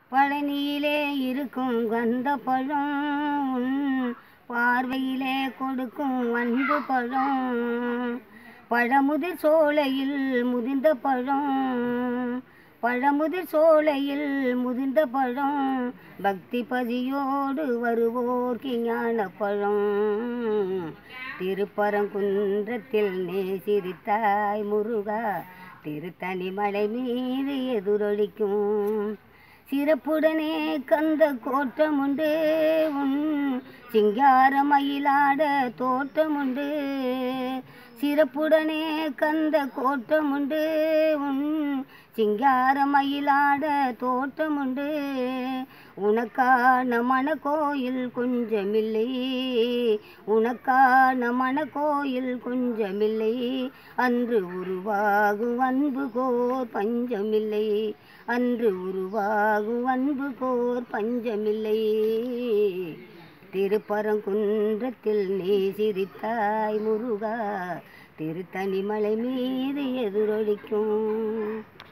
பழனியிலே இருக்கும் கந்த பழம் உன் பார்வையிலே கொடுக்கும் அன்பு பழம் பழமுதிர் சோலையில் முதிர்ந்த பழம் பழமுதிர் சோலையில் முதிர்ந்த பழம் பக்தி பதியோடு வருவோர்க்கு ஞான பழம் திருப்பரங்குன்றத்தில் நேசிரித்தாய் முருகா திருத்தணி மலை மீது எதிரொலிக்கும் சிறப்புடனே கந்த கோட்டம் உண்டு உன் சிங்கார மயிலாட தோட்டம் உண்டு சிறப்புடனே கந்த கோட்டம் உண்டு உன் சிங்கார மயிலாட தோட்டம் உண்டு உனக்கான மணக்கோயில் கொஞ்சமில்லை உனக்கான மணக்கோயில் கொஞ்சமில்லை அன்று உருவாகும் அன்பு கோர் பஞ்சமில்லை அன்று உருவாகும் அன்பு கோர் பஞ்சமில்லை திருப்பரங்குன்றத்தில் நீ சிரித்தாய் முருகா திருத்தணிமலை மீது எதிரொலிக்கும்